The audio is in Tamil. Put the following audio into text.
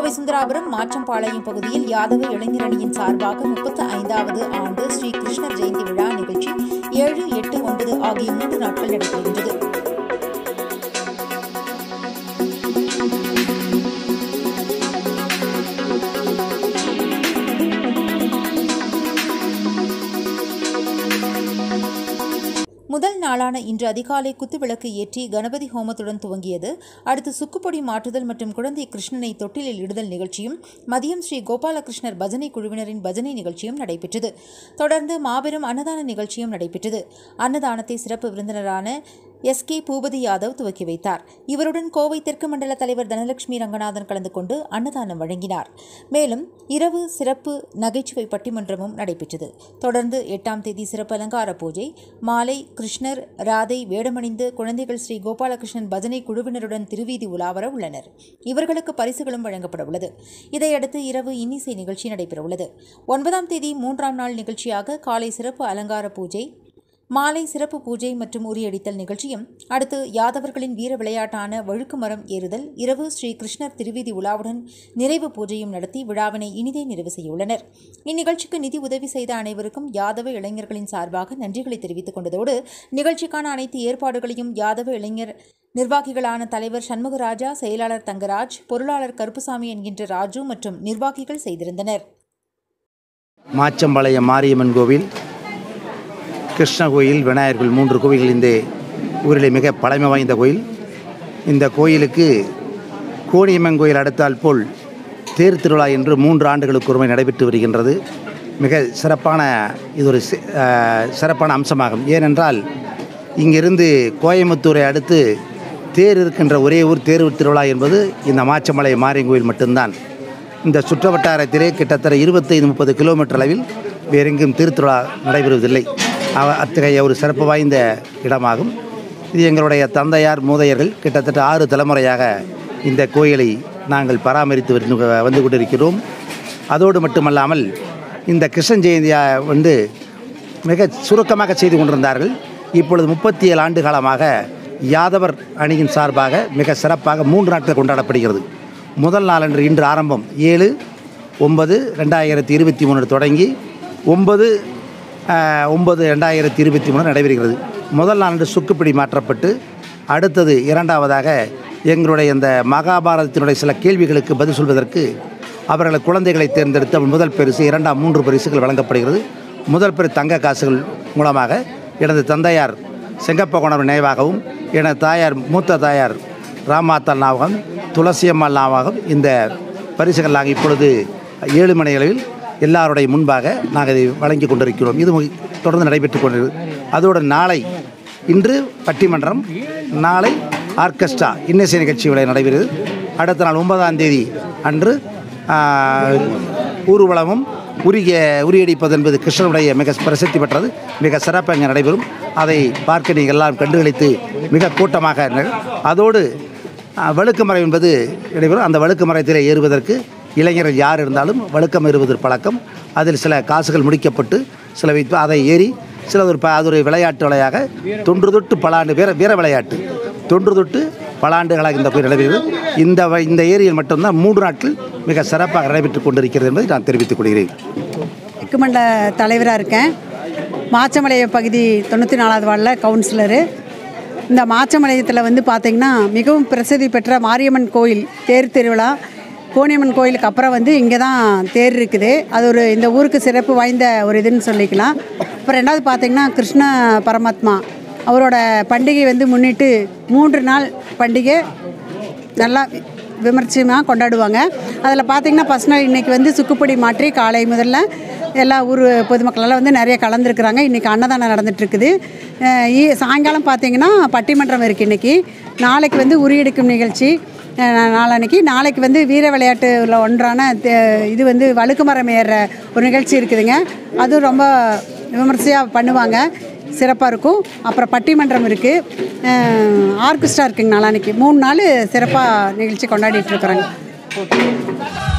சோழிசுந்தராபுரம் மாச்சம்பாளையம் பகுதியில் யாதவ இளைஞரணியின் சார்பாக முப்பத்து ஐந்தாவது ஆண்டு ஸ்ரீ கிருஷ்ணர் ஜெயந்தி விழா நிகழ்ச்சி ஏழு எட்டு ஒன்பது ஆகிய மூன்று நாட்கள் நடைபெறுகின்றது முதல் நாளான இன்று அதிகாலை குத்துவிளக்கு ஏற்றி கணபதி ஹோமத்துடன் துவங்கியது அடுத்து சுக்குப்பொடி மாற்றுதல் மற்றும் குழந்தை கிருஷ்ணனை தொட்டிலில் இடுதல் நிகழ்ச்சியும் மதியம் ஸ்ரீ கோபாலகிருஷ்ணர் பஜனை குழுவினரின் பஜனை நிகழ்ச்சியும் நடைபெற்றது தொடர்ந்து மாபெரும் அன்னதான நிகழ்ச்சியும் நடைபெற்றது அன்னதானத்தை சிறப்பு விருந்தினரான எஸ் கே பூபதி யாதவ் துவக்கி வைத்தார் இவருடன் கோவை தெற்கு மண்டல தலைவர் தனலட்சுமி ரங்கநாதன் கலந்து கொண்டு அன்னதானம் வழங்கினார் மேலும் இரவு சிறப்பு நகைச்சுவை பட்டிமன்றமும் நடைபெற்றது தொடர்ந்து எட்டாம் தேதி சிறப்பு அலங்கார பூஜை மாலை கிருஷ்ணர் ராதை வேடமணிந்து குழந்தைகள் ஸ்ரீ கோபாலகிருஷ்ணன் பஜனை குழுவினருடன் திருவீதி உலாவர உள்ளனர் இவர்களுக்கு பரிசுகளும் வழங்கப்பட உள்ளது இதையடுத்து இரவு இன்னிசை நிகழ்ச்சி நடைபெறவுள்ளது ஒன்பதாம் தேதி மூன்றாம் நாள் நிகழ்ச்சியாக காலை சிறப்பு அலங்கார பூஜை மாலை சிறப்பு பூஜை மற்றும் உரியடித்தல் நிகழ்ச்சியும் அடுத்து யாதவர்களின் வீர விளையாட்டான வழுக்கு மரம் ஏறுதல் இரவு ஸ்ரீ கிருஷ்ணர் திருவீதி உலாவுடன் நிறைவு பூஜையும் நடத்தி விழாவினை இனிதே நிறைவு செய்யவுள்ளனர் இந்நிகழ்ச்சிக்கு நிதி உதவி செய்த அனைவருக்கும் யாதவ இளைஞர்களின் சார்பாக நன்றிகளை தெரிவித்துக் கொண்டதோடு நிகழ்ச்சிக்கான அனைத்து ஏற்பாடுகளையும் யாதவ இளைஞர் நிர்வாகிகளான தலைவர் சண்முகராஜா செயலாளர் தங்கராஜ் பொருளாளர் கருப்புசாமி என்கின்ற ராஜு மற்றும் நிர்வாகிகள் செய்திருந்தனர் மாச்சம்பாளையம் மாரியம்மன் கோவில் கிருஷ்ண கோயில் விநாயகர் கோயில் மூன்று கோவில்கள் இந்த ஊரிலே மிக பழமை வாய்ந்த கோயில் இந்த கோயிலுக்கு கோணியம்மன் கோயில் அடுத்தால் போல் தேர் திருவிழா என்று மூன்று ஆண்டுகளுக்கு ஒருமை நடைபெற்று வருகின்றது மிக சிறப்பான இது ஒரு சி- அஹ், சிறப்பான அம்சமாகும் ஏனென்றால் இங்கிருந்து கோயம்புத்தூரை அடுத்து தேர் இருக்கின்ற ஒரே ஊர் தேர் திருவிழா என்பது இந்த மாச்சமலை மாரியன் கோயில் மட்டும்தான் இந்த சுற்றுவட்டாரத்திலே கிட்டத்தட்ட இருபத்தைந்து முப்பது கிலோமீட்டர் அளவில் வேறெங்கும் திருத்திருவிழா நடைபெறுவதில்லை அவ- அத்தகைய ஒரு சிறப்பு வாய்ந்த இடமாகும் இது எங்களுடைய தந்தையார் மூதையர்கள் கிட்டத்தட்ட ஆறு தலைமுறையாக இந்த கோயிலை நாங்கள் பராமரித்து வந்து வந்து கொண்டிருக்கிறோம் அதோடு மட்டுமல்லாமல் இந்த கிருஷ்ண ஜெயந்தியா வந்து மிக சுருக்கமாக செய்து கொண்டிருந்தார்கள் இப்பொழுது முப்பத்தி ஏழு ஆண்டு காலமாக யாதவர் அணியின் சார்பாக மிக சிறப்பாக மூன்று நாட்கள் கொண்டாடப்படுகிறது முதல் நாளன்று இன்று ஆரம்பம் ஏழு ஒன்பது ரெண்டாயிரத்தி இருபத்தி மூணு தொடங்கி ஒன்பது ஆஹ், ஒன்பது ரெண்டாயிரத்தி இருபத்தி மூணு நடைபெறுகிறது முதல் நாளன்று சுக்குப்பிடி மாற்றப்பட்டு அடுத்தது இரண்டாவதாக எங்களுடைய இந்த மகாபாரதத்தினுடைய சில கேள்விகளுக்கு பதில் சொல்வதற்கு அவர்கள் குழந்தைகளை தேர்ந்தெடுத்த முதல் பரிசு இரண்டாம் மூன்று பரிசுகள் வழங்கப்படுகிறது முதல் பரிசு தங்க காசுகள் மூலமாக எனது தந்தையார் செங்கப்பகுணர் நினைவாகவும் எனது தாயார் மூத்த தாயார் ராமாத்தாள் ஞாபகம் துளசியம்மாள் ஞாபகம் இந்த பரிசுகள் நாங்கள் இப்பொழுது ஏழு மணி அளவில் எல்லாருடைய முன்பாக நாங்கள் இதை வழங்கி கொண்டிருக்கிறோம் இது மு- தொடர்ந்து நடைபெற்று கொண்டிருக்கிறது அதோடு நாளை இன்று பட்டிமன்றம் நாளை ஆர்கெஸ்ட்ரா இன்னிசை நிகழ்ச்சி விலை நடைபெறுகிறது அடுத்த நாள் ஒன்பதாம் தேதி அன்று ஆஹ், ஊர்வலமும் உரிய உரியடிப்பது என்பது கிருஷ்ணனுடைய மிக பிரசித்தி பெற்றது மிக சிறப்பாக இங்கே நடைபெறும் அதை பார்க்க நீங்கள் எல்லாம் கண்டுகளித்து மிக கூட்டமாக ந- அதோடு ஆஹ், வழுக்குமரம் என்பது நடைபெறும் அந்த வழுக்குமரத்திலே ஏறுவதற்கு இளைஞர்கள் யார் இருந்தாலும் வழுக்கம் ஏறுவது பழக்கம் அதில் சில காசுகள் முடிக்கப்பட்டு சில வைத்து அதை ஏறி சில ஒரு ப- அது ஒரு விளையாட்டு விளையாக தொன்று தொட்டு பல ஆண்டு வீர வீர விளையாட்டு தொன்று தொட்டு பல ஆண்டுகளாக இந்த கோயில் நடைபெறுகிறது இந்த வ- இந்த ஏரியில் மட்டும்தான் மூன்று நாட்கள் மிக சிறப்பாக நடைபெற்றுக் கொண்டிருக்கிறது என்பதை நான் தெரிவித்துக் கொள்கிறேன் தெற்கு மண்டல தலைவராக இருக்கேன் மாச்சமலைய பகுதி தொண்ணூற்றி நாலாவது வார்டில் கவுன்சிலரு இந்த மாச்சமலையத்தில் வந்து பார்த்திங்கன்னா மிகவும் பிரசித்தி பெற்ற மாரியம்மன் கோயில் தேர் திருவிழா கோணியம்மன் கோயிலுக்கு அப்புறம் வந்து இங்கே தான் தேர் இருக்குது அது ஒரு இந்த ஊருக்கு சிறப்பு வாய்ந்த ஒரு இதுன்னு சொல்லிக்கலாம் அப்புறம் ரெண்டாவது பார்த்திங்கன்னா கிருஷ்ண பரமாத்மா அவரோட பண்டிகை வந்து முன்னிட்டு மூன்று நாள் பண்டிகை நல்லா விமர்சனமாக கொண்டாடுவாங்க அதில் பார்த்தீங்கன்னா ஃபஸ்ட் நாள் இன்றைக்கி வந்து சுக்குப்பொடி மாற்றி காலை முதல்ல எல்லா ஊர் பொதுமக்களெல்லாம் வந்து நிறைய கலந்துருக்குறாங்க இன்றைக்கி அன்னதானம் நடந்துட்டுருக்குது சாயங்காலம் பார்த்தீங்கன்னா பட்டிமன்றம் இருக்குது இன்றைக்கி நாளைக்கு வந்து உரியெடுக்கும் நிகழ்ச்சி அஹ், நாளான்னைக்கு நாளைக்கு வந்து வீர விளையாட்டுல ஒன்றான தே- இது வந்து வழுக்குமரம் ஏறுற ஒரு நிகழ்ச்சி இருக்குதுங்க அதுவும் ரொம்ப விமர்சையாக பண்ணுவாங்க சிறப்பாக இருக்கும் அப்புறம் பட்டிமன்றம் இருக்குது ஆர்கெஸ்ட்ரா இருக்குங்க நாளான்னைக்கு மூணு நாள் சிறப்பாக நிகழ்ச்சி கொண்டாடிட்டு இருக்கிறாங்க